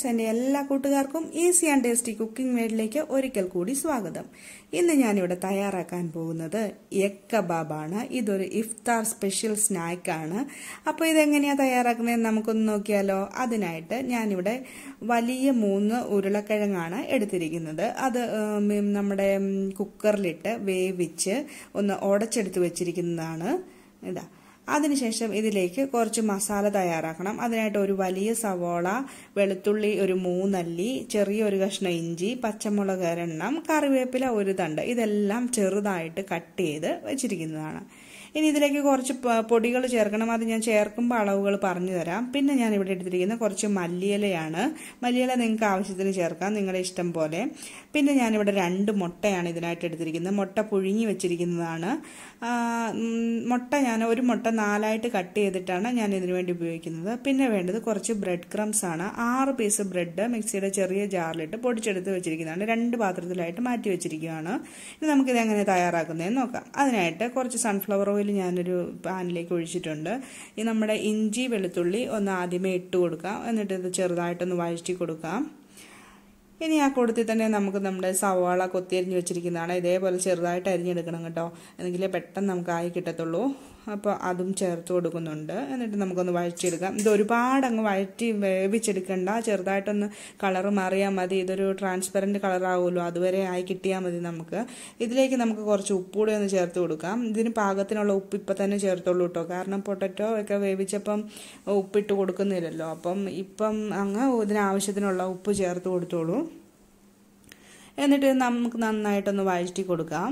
friends എൻ്റെ എല്ലാ കൂട്ടുകാർക്കും ഈസി ആൻഡ് ടേസ്റ്റി കുക്കിംഗ് വേഡിലേക്ക് ഒരിക്കൽ കൂടി സ്വാഗതം ഇന്ന് ഞാനിവിടെ തയ്യാറാക്കാൻ പോകുന്നത് എഗ് കബാബാണ് ഇതൊരു ഇഫ്താർ സ്പെഷ്യൽ സ്നാക്കാണ് അപ്പോൾ ഇതെങ്ങനെയാണ് തയ്യാറാക്കുന്നതെന്ന് നമുക്കൊന്ന് നോക്കിയാലോ അതിനായിട്ട് ഞാനിവിടെ വലിയ മൂന്ന് ഉരുളക്കിഴങ്ങാണ് എടുത്തിരിക്കുന്നത് അത് ഉം, നമ്മുടെ ഉം, കുക്കറിലിട്ട് വേവിച്ച് ഒന്ന് ഉടച്ചെടുത്ത് വെച്ചിരിക്കുന്നതാണ് ഇതാ അതിനുശേഷം ഇതിലേക്ക് കുറച്ച് മസാല തയ്യാറാക്കണം അതിനായിട്ട് ഒരു വലിയ സവോള വെളുത്തുള്ളി ഒരു മൂന്നല്ലി ചെറിയൊരു കഷ്ണം ഇഞ്ചി പച്ചമുളക് ഒരെണ്ണം കറിവേപ്പില ഒരു തണ്ട് ഇതെല്ലാം ചെറുതായിട്ട് കട്ട് ചെയ്ത് വെച്ചിരിക്കുന്നതാണ് ഇനി ഇതിലേക്ക് കുറച്ച് പൊടികൾ ചേർക്കണം അത് ഞാൻ ചേർക്കുമ്പോൾ അളവുകൾ പറഞ്ഞു തരാം പിന്നെ ഞാൻ ഇവിടെ എടുത്തിരിക്കുന്ന കുറച്ച് മല്ലിയിലയാണ് മല്ലിയില നിങ്ങൾക്ക് ആവശ്യത്തിന് ചേർക്കാം നിങ്ങളുടെ ഇഷ്ടം പോലെ പിന്നെ ഞാനിവിടെ രണ്ട് മുട്ടയാണ് ഇതിനായിട്ട് എടുത്തിരിക്കുന്നത് മുട്ട പുഴുങ്ങി വെച്ചിരിക്കുന്നതാണ് ആ, ഉം, മുട്ട ഞാൻ ഒരു മുട്ട നാലായിട്ട് കട്ട് ചെയ്തിട്ടാണ് ഞാൻ ഇതിനു വേണ്ടി ഉപയോഗിക്കുന്നത് പിന്നെ വേണ്ടത് കുറച്ച് ബ്രെഡ് ക്രംസ് ആണ് ആറ് പീസ് ബ്രെഡ് മിക്സിയുടെ ചെറിയ ജാറിലിട്ട് പൊടിച്ചെടുത്ത് വെച്ചിരിക്കുന്നതാണ് രണ്ട് പാത്രത്തിലായിട്ട് മാറ്റി വെച്ചിരിക്കുകയാണ് ഇനി നമുക്കിത് എങ്ങനെ തയ്യാറാക്കുന്നതെന്ന് നോക്കാം അതിനായിട്ട് കുറച്ച് സൺഫ്ലവർ ഓയിൽ ഞാനൊരു പാനിലേക്ക് ഒഴിച്ചിട്ടുണ്ട് ഈ നമ്മുടെ ഇഞ്ചി വെളുത്തുള്ളി ഒന്ന് ആദ്യമേ ഇട്ട് കൊടുക്കാം എന്നിട്ട് ഇത് ചെറുതായിട്ടൊന്ന് വഴറ്റി കൊടുക്കാം ഇനി ആ കൂടത്തിൽ തന്നെ നമുക്ക് നമ്മുടെ സവാള കൊത്തിയരിഞ്ഞ് വെച്ചിരിക്കുന്നതാണ് ഇതേപോലെ ചെറുതായിട്ട് അരിഞ്ഞെടുക്കണം കേട്ടോ എന്നെങ്കിലേ പെട്ടെന്ന് നമുക്ക് ആയി കിട്ടത്തുള്ളൂ അപ്പോൾ അതും ചേർത്ത് കൊടുക്കുന്നുണ്ട് എന്നിട്ട് നമുക്കൊന്ന് വഴറ്റിയെടുക്കാം ഇത് ഒരുപാട് അങ്ങ് വഴറ്റി വേവിച്ചെടുക്കണ്ട ചെറുതായിട്ടൊന്ന് കളറ് മാറിയാൽ മതി ഇതൊരു ട്രാൻസ്പെറൻറ്റ് കളറാവുമല്ലോ അതുവരെ ആയി കിട്ടിയാൽ മതി നമുക്ക് ഇതിലേക്ക് നമുക്ക് കുറച്ച് ഉപ്പ് കൂടി ഒന്ന് ചേർത്ത് കൊടുക്കാം ഇതിന് പാകത്തിനുള്ള ഉപ്പ് ഇപ്പം തന്നെ ചേർത്തോളൂ കേട്ടോ കാരണം പൊട്ടറ്റോ ഒക്കെ വേവിച്ചപ്പം ഉപ്പിട്ട് കൊടുക്കുന്നില്ലല്ലോ അപ്പം ഇപ്പം അങ്ങ് ഇതിനാവശ്യത്തിനുള്ള ഉപ്പ് ചേർത്ത് കൊടുത്തോളൂ എന്നിട്ട് നമുക്ക് നന്നായിട്ടൊന്ന് വഴറ്റി കൊടുക്കാം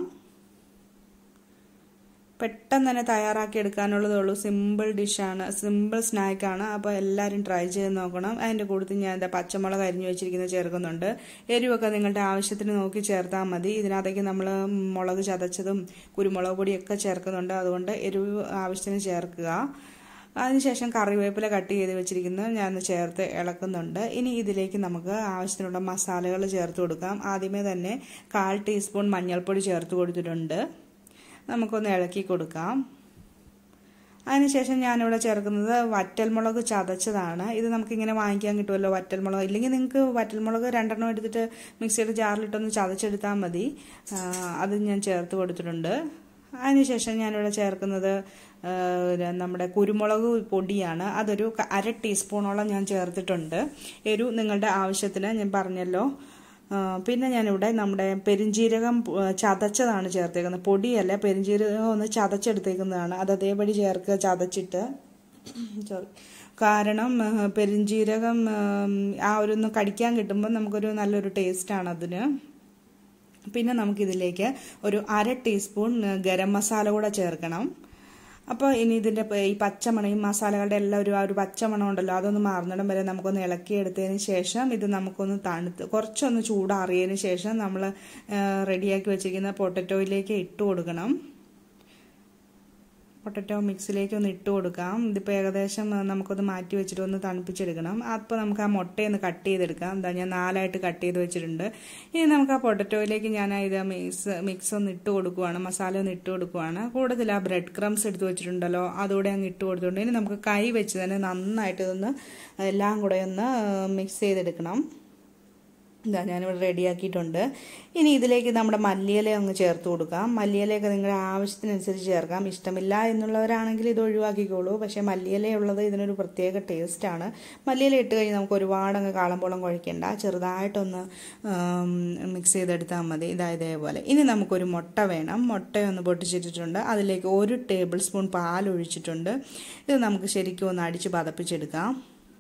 പെട്ടെന്ന് തന്നെ തയ്യാറാക്കി എടുക്കാനുള്ളതേ ഉള്ളൂ സിമ്പിൾ ഡിഷാണ് സിമ്പിൾ സ്നാക്കാണ് അപ്പോൾ എല്ലാവരും ട്രൈ ചെയ്ത് നോക്കണം അതിൻ്റെ കൂട്ടത്തിൽ ഞാൻ എന്താ പച്ചമുളക് അരിഞ്ഞു വെച്ചിരിക്കുന്നത് ചേർക്കുന്നുണ്ട് എരിവൊക്കെ നിങ്ങളുടെ ആവശ്യത്തിന് നോക്കി ചേർത്താൽ മതി ഇതിനകത്തേക്ക് നമ്മൾ മുളക് ചതച്ചതും കുരുമുളക് പൊടിയൊക്കെ ചേർക്കുന്നുണ്ട് അതുകൊണ്ട് എരിവ് ആവശ്യത്തിന് ചേർക്കുക അതിനുശേഷം കറിവേപ്പില കട്ട് ചെയ്ത് വെച്ചിരിക്കുന്നത് ഞാൻ ചേർത്ത് ഇളക്കുന്നുണ്ട് ഇനി ഇതിലേക്ക് നമുക്ക് ആവശ്യത്തിനുള്ള മസാലകൾ ചേർത്ത് കൊടുക്കാം ആദ്യമേ തന്നെ കാൽ ടീസ്പൂൺ മഞ്ഞൾപ്പൊടി ചേർത്ത് കൊടുത്തിട്ടുണ്ട് നമുക്കൊന്ന് ഇളക്കി കൊടുക്കാം അതിനുശേഷം ഞാനിവിടെ ചേർക്കുന്നത് വറ്റൽമുളക് ചതച്ചതാണ് ഇത് നമുക്കിങ്ങനെ വാങ്ങിക്കാൻ കിട്ടുമല്ലോ വറ്റൽമുളക് ഇല്ലെങ്കിൽ നിങ്ങൾക്ക് വറ്റൽമുളക് രണ്ടെണ്ണം എടുത്തിട്ട് മിക്സിയുടെ ജാറിലിട്ടൊന്ന് ചതച്ചെടുത്താൽ മതി അത് ഞാൻ ചേർത്ത് കൊടുത്തിട്ടുണ്ട് അതിനുശേഷം ഞാനിവിടെ ചേർക്കുന്നത് നമ്മുടെ കുരുമുളക് പൊടിയാണ് അതൊരു അര ടീസ്പൂണോളം ഞാൻ ചേർത്തിട്ടുണ്ട് എരു നിങ്ങളുടെ ആവശ്യത്തിന് ഞാൻ പറഞ്ഞല്ലോ പിന്നെ ഞാനിവിടെ നമ്മുടെ പെരിഞ്ജീരകം ചതച്ചതാണ് ചേർത്തേക്കുന്നത് പൊടിയല്ല പെരിഞ്ജീരകം ഒന്ന് ചതച്ചെടുത്തേക്കുന്നതാണ് അത് അതേപടി ചേർക്കുക ചതച്ചിട്ട് സോറി കാരണം പെരിഞ്ജീരകം ആ ഒരു ഒന്ന് കടിക്കാൻ കിട്ടുമ്പോൾ നമുക്കൊരു നല്ലൊരു ടേസ്റ്റാണ് അതിന് പിന്നെ നമുക്കിതിലേക്ക് ഒരു അര ടീസ്പൂൺ ഗരം മസാല കൂടെ ചേർക്കണം അപ്പോൾ ഇനി ഇതിൻ്റെ ഈ പച്ചമണം ഈ മസാലകളുടെ എല്ലാം ഒരു ആ ഒരു പച്ചമണം ഉണ്ടല്ലോ അതൊന്ന് മാറുന്നിടം വരെ നമുക്കൊന്ന് ഇളക്കിയെടുത്തതിന് ശേഷം ഇത് നമുക്കൊന്ന് തണുത്ത് കുറച്ചൊന്ന് ചൂടാറിയതിന് ശേഷം നമ്മൾ റെഡിയാക്കി വെച്ചിരിക്കുന്ന പൊട്ടറ്റോയിലേക്ക് ഇട്ട് കൊടുക്കണം പൊട്ടറ്റോ മിക്സിലേക്ക് ഒന്ന് ഇട്ട് കൊടുക്കാം ഇതിപ്പോൾ ഏകദേശം നമുക്കൊന്ന് മാറ്റി വെച്ചിട്ട് ഒന്ന് തണുപ്പിച്ചെടുക്കണം അപ്പോൾ നമുക്ക് ആ മുട്ടയൊന്ന് കട്ട് ചെയ്തെടുക്കാം എന്താ ഞാൻ നാലായിട്ട് കട്ട് ചെയ്ത് വെച്ചിട്ടുണ്ട് ഇനി നമുക്ക് ആ പൊട്ടറ്റോയിലേക്ക് ഞാൻ ഇത് മിക്സ് മിക്സ് ഒന്ന് ഇട്ട് കൊടുക്കുവാണ് മസാല ഒന്ന് ഇട്ട് കൊടുക്കുവാണ് കൂടുതൽ ആ ബ്രെഡ് ക്രംസ് എടുത്ത് വെച്ചിട്ടുണ്ടല്ലോ അതുകൂടെ അങ്ങ് ഇട്ട് കൊടുത്തിട്ടുണ്ട് ഇനി നമുക്ക് കൈ വെച്ച് തന്നെ നന്നായിട്ട് ഇതൊന്ന് എല്ലാം കൂടെ ഒന്ന് മിക്സ് ചെയ്തെടുക്കണം ഇതാ ഞാനിവിടെ റെഡിയാക്കിയിട്ടുണ്ട് ഇനി ഇതിലേക്ക് നമ്മുടെ മല്ലിയില അങ്ങ് ചേർത്ത് കൊടുക്കാം മല്ലിയിലയൊക്കെ നിങ്ങളുടെ ആവശ്യത്തിനനുസരിച്ച് ചേർക്കാം ഇഷ്ടമില്ല എന്നുള്ളവരാണെങ്കിൽ ഇത് ഒഴിവാക്കിക്കോളൂ പക്ഷേ മല്ലിയില ഉള്ളത് ഇതിനൊരു പ്രത്യേക ടേസ്റ്റാണ് മല്ലിയില ഇട്ട് കഴിഞ്ഞാൽ നമുക്ക് ഒരുപാട് അങ്ങ് കാളമ്പോളം കുഴയ്ക്കേണ്ട ചെറുതായിട്ടൊന്ന് മിക്സ് ചെയ്തെടുത്താൽ മതി ഇതാ ഇതേപോലെ ഇനി നമുക്കൊരു മുട്ട വേണം മുട്ടയൊന്ന് പൊട്ടിച്ചിട്ടിട്ടുണ്ട് അതിലേക്ക് ഒരു ടേബിൾ സ്പൂൺ പാൽ ഒഴിച്ചിട്ടുണ്ട് ഇത് നമുക്ക് ശരിക്കും ഒന്ന് അടിച്ച് പതപ്പിച്ചെടുക്കാം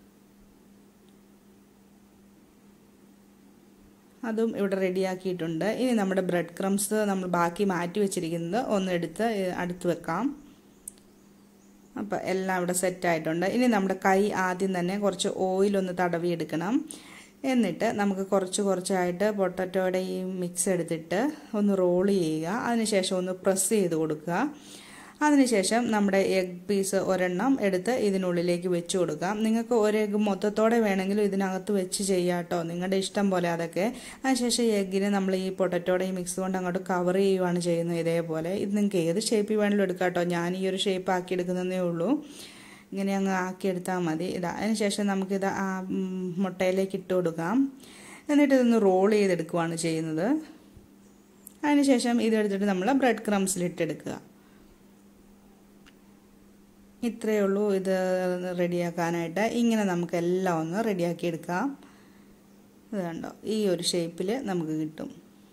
അതും ഇവിടെ റെഡിയാക്കിയിട്ടുണ്ട് ഇനി നമ്മുടെ ബ്രെഡ് ക്രംസ് നമ്മൾ ബാക്കി മാറ്റി വെച്ചിരിക്കുന്നത് ഒന്ന് എടുത്ത് അടുത്ത് വെക്കാം അപ്പോൾ എല്ലാം ഇവിടെ സെറ്റായിട്ടുണ്ട് ഇനി നമ്മുടെ കൈ ആദ്യം തന്നെ കുറച്ച് ഓയിലൊന്ന് തടവിയെടുക്കണം എന്നിട്ട് നമുക്ക് കുറച്ച് കുറച്ചായിട്ട് പൊട്ടറ്റോയുടെ ഈ മിക്സ് എടുത്തിട്ട് ഒന്ന് റോൾ ചെയ്യുക അതിനുശേഷം ഒന്ന് പ്രസ് ചെയ്ത് കൊടുക്കുക അതിനുശേഷം നമ്മുടെ എഗ് പീസ് ഒരെണ്ണം എടുത്ത് ഇതിനുള്ളിലേക്ക് വെച്ച് കൊടുക്കാം നിങ്ങൾക്ക് ഒരു എഗ് മൊത്തത്തോടെ വേണമെങ്കിലും ഇതിനകത്ത് വെച്ച് ചെയ്യാം കേട്ടോ നിങ്ങളുടെ ഇഷ്ടം പോലെ അതൊക്കെ അതിനുശേഷം എഗ്ഗിനെ നമ്മൾ ഈ പൊട്ടറ്റോടെ ഈ മിക്സ് കൊണ്ട് അങ്ങോട്ട് കവർ ചെയ്യുവാണ് ചെയ്യുന്നത് ഇതേപോലെ ഇത് നിങ്ങൾക്ക് ഏത് ഷേപ്പിൽ വേണമെങ്കിലും എടുക്കാം കേട്ടോ ഞാൻ ഈ ഒരു ഷേപ്പ് ആക്കി എടുക്കുന്നതേ ഉള്ളൂ ഇങ്ങനെ അങ്ങ് ആക്കിയെടുത്താൽ മതി ഇതാ അതിനുശേഷം നമുക്കിത് ആ മുട്ടയിലേക്ക് ഇട്ട് കൊടുക്കാം എന്നിട്ട് ഇതൊന്ന് റോൾ ചെയ്തെടുക്കുകയാണ് ചെയ്യുന്നത് അതിനുശേഷം ഇതെടുത്തിട്ട് നമ്മൾ ബ്രെഡ് ക്രംസിൽ ഇട്ടെടുക്കുക ഇത്രയേ ഉള്ളൂ ഇത് റെഡിയാക്കാനായിട്ട് ഇങ്ങനെ നമുക്ക് എല്ലാം ഒന്ന് റെഡിയാക്കി എടുക്കാം ഇത് കണ്ടോ ഈ ഒരു ഷേപ്പിൽ നമുക്ക് കിട്ടും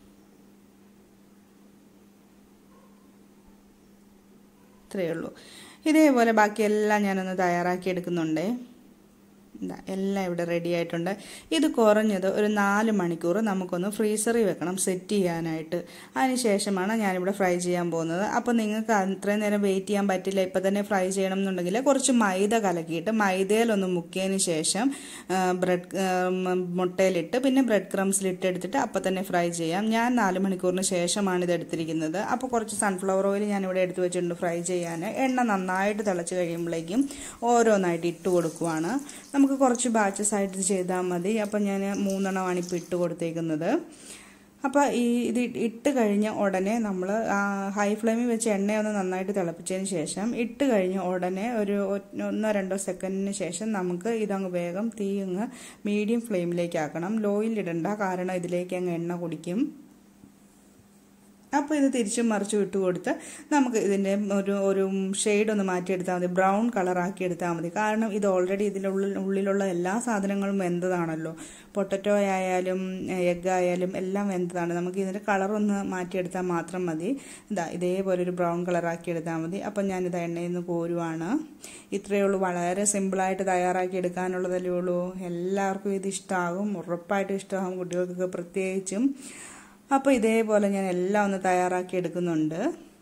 ഇത്രയേ ഉള്ളൂ ഇതേപോലെ ബാക്കിയെല്ലാം ഞാനൊന്ന് തയ്യാറാക്കി എടുക്കുന്നുണ്ടേ ഇതാ എല്ലാം ഇവിടെ റെഡി ആയിട്ടുണ്ട് ഇത് കുറഞ്ഞത് ഒരു നാല് മണിക്കൂർ നമുക്കൊന്ന് ഫ്രീസറിൽ വെക്കണം സെറ്റ് ചെയ്യാനായിട്ട് അതിനുശേഷമാണ് ഞാനിവിടെ ഫ്രൈ ചെയ്യാൻ പോകുന്നത് അപ്പോൾ നിങ്ങൾക്ക് അത്രയും നേരം വെയിറ്റ് ചെയ്യാൻ പറ്റില്ല ഇപ്പം തന്നെ ഫ്രൈ ചെയ്യണം എന്നുണ്ടെങ്കിൽ കുറച്ച് മൈദ കലക്കിയിട്ട് മൈദയിലൊന്ന് മുക്കിയതിന് ശേഷം ബ്രെഡ് മുട്ടയിലിട്ട് പിന്നെ ബ്രെഡ് ക്രംസിലിട്ട് എടുത്തിട്ട് അപ്പം തന്നെ ഫ്രൈ ചെയ്യാം ഞാൻ നാല് മണിക്കൂറിന് ശേഷമാണ് ഇത് എടുത്തിരിക്കുന്നത് അപ്പോൾ കുറച്ച് സൺഫ്ലവർ ഓയിൽ ഞാനിവിടെ എടുത്തു വെച്ചിട്ടുണ്ട് ഫ്രൈ ചെയ്യാൻ എണ്ണ നന്നായിട്ട് തിളച്ച് കഴിയുമ്പോഴേക്കും ഓരോന്നായിട്ട് ഇട്ട് കൊടുക്കുവാണ് നമുക്ക് കുറച്ച് ബാച്ചസ് ആയിട്ട് ചെയ്താൽ മതി അപ്പം ഞാൻ മൂന്നെണ്ണമാണ് ഇപ്പോൾ ഇട്ട് കൊടുത്തേക്കുന്നത് അപ്പോൾ ഈ ഇത് ഇട്ട് കഴിഞ്ഞ ഉടനെ നമ്മൾ ഹൈ ഫ്ലെയിമിൽ വെച്ച് എണ്ണയൊന്ന് നന്നായിട്ട് തിളപ്പിച്ചതിന് ശേഷം ഇട്ട് കഴിഞ്ഞ ഉടനെ ഒരു ഒന്നോ രണ്ടോ സെക്കൻഡിന് ശേഷം നമുക്ക് ഇതങ്ങ് വേഗം തീ അങ്ങ് മീഡിയം ഫ്ലെയിമിലേക്ക് ആക്കണം ലോയിൽ ഇടണ്ട കാരണം ഇതിലേക്ക് അങ്ങ് എണ്ണ കുടിക്കും അപ്പോൾ ഇത് തിരിച്ചും മറിച്ചും ഇട്ട് കൊടുത്ത് നമുക്ക് ഇതിൻ്റെ ഒരു ഒരു ഷെയ്ഡ് ഒന്ന് മാറ്റിയെടുത്താൽ മതി ബ്രൗൺ കളറാക്കി എടുത്താൽ മതി കാരണം ഇത് ഓൾറെഡി ഇതിൻ്റെ ഉള്ളിൽ ഉള്ളിലുള്ള എല്ലാ സാധനങ്ങളും വെന്തതാണല്ലോ പൊട്ടറ്റോ ആയാലും എഗ് ആയാലും എല്ലാം വെന്തതാണ് നമുക്ക് ഇതിൻ്റെ കളറൊന്ന് മാറ്റിയെടുത്താൽ മാത്രം മതി ഇതാ ഇതേപോലെ ഒരു ബ്രൗൺ കളറാക്കി എടുത്താൽ മതി അപ്പം ഞാനിത് എണ്ണയിൽ നിന്ന് കോരുവാണ് ഇത്രയേ ഉള്ളൂ വളരെ സിമ്പിളായിട്ട് തയ്യാറാക്കി എടുക്കാനുള്ളതല്ലേ ഉള്ളൂ എല്ലാവർക്കും ഇത് ഇഷ്ടമാകും ഉറപ്പായിട്ടും ഇഷ്ടമാകും കുട്ടികൾക്കൊക്കെ പ്രത്യേകിച്ചും അപ്പോൾ ഇതേപോലെ ഞാൻ എല്ലാം ഒന്ന് തയ്യാറാക്കി എടുക്കുന്നുണ്ട്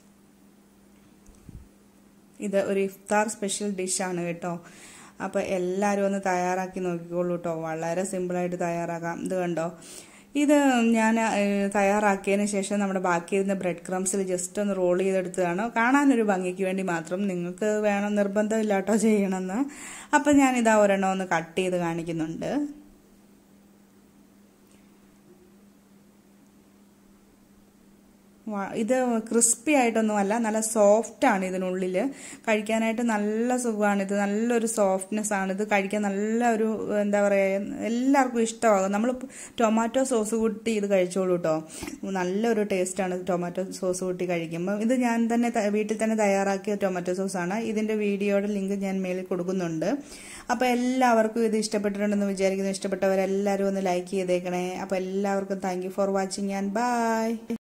ഇത് ഒരു ഇഫ്താർ സ്പെഷ്യൽ ഡിഷാണ് കേട്ടോ അപ്പോൾ എല്ലാവരും ഒന്ന് തയ്യാറാക്കി നോക്കിക്കോളൂ കേട്ടോ വളരെ സിമ്പിളായിട്ട് തയ്യാറാക്കാം ഇത് കണ്ടോ ഇത് ഞാൻ തയ്യാറാക്കിയതിന് ശേഷം നമ്മുടെ ബാക്കിയിരുന്ന ബ്രെഡ് ക്രംസിൽ ജസ്റ്റ് ഒന്ന് റോൾ ചെയ്തെടുത്തതാണ് കാണാനൊരു ഭംഗിക്ക് വേണ്ടി മാത്രം നിങ്ങൾക്ക് വേണം നിർബന്ധമില്ല കേട്ടോ ചെയ്യണമെന്ന് അപ്പം ഞാനിതാ ഒരെണ്ണം ഒന്ന് കട്ട് ചെയ്ത് കാണിക്കുന്നുണ്ട് ഇത് ക്രിസ്പി ആയിട്ടൊന്നുമല്ല നല്ല സോഫ്റ്റ് ആണ് ഇതിനുള്ളിൽ കഴിക്കാനായിട്ട് നല്ല സുഖമാണ് ഇത് നല്ലൊരു സോഫ്റ്റ്നെസ് ആണ് ഇത് കഴിക്കാൻ നല്ല ഒരു എന്താ പറയുക എല്ലാവർക്കും ഇഷ്ടമാകും നമ്മൾ ടൊമാറ്റോ സോസ് കൂട്ടി ഇത് കഴിച്ചോളൂ കേട്ടോ നല്ലൊരു ടേസ്റ്റാണ് ടൊമാറ്റോ സോസ് കൂട്ടി കഴിക്കുമ്പോൾ ഇത് ഞാൻ തന്നെ വീട്ടിൽ തന്നെ തയ്യാറാക്കിയ ടൊമാറ്റോ സോസാണ് ഇതിൻ്റെ വീഡിയോയുടെ ലിങ്ക് ഞാൻ മേളിൽ കൊടുക്കുന്നുണ്ട് അപ്പോൾ എല്ലാവർക്കും ഇത് ഇഷ്ടപ്പെട്ടിട്ടുണ്ടെന്ന് വിചാരിക്കുന്നു ഇഷ്ടപ്പെട്ടവരെല്ലാവരും ഒന്ന് ലൈക്ക് ചെയ്തേക്കണേ അപ്പോൾ എല്ലാവർക്കും thank for watching and by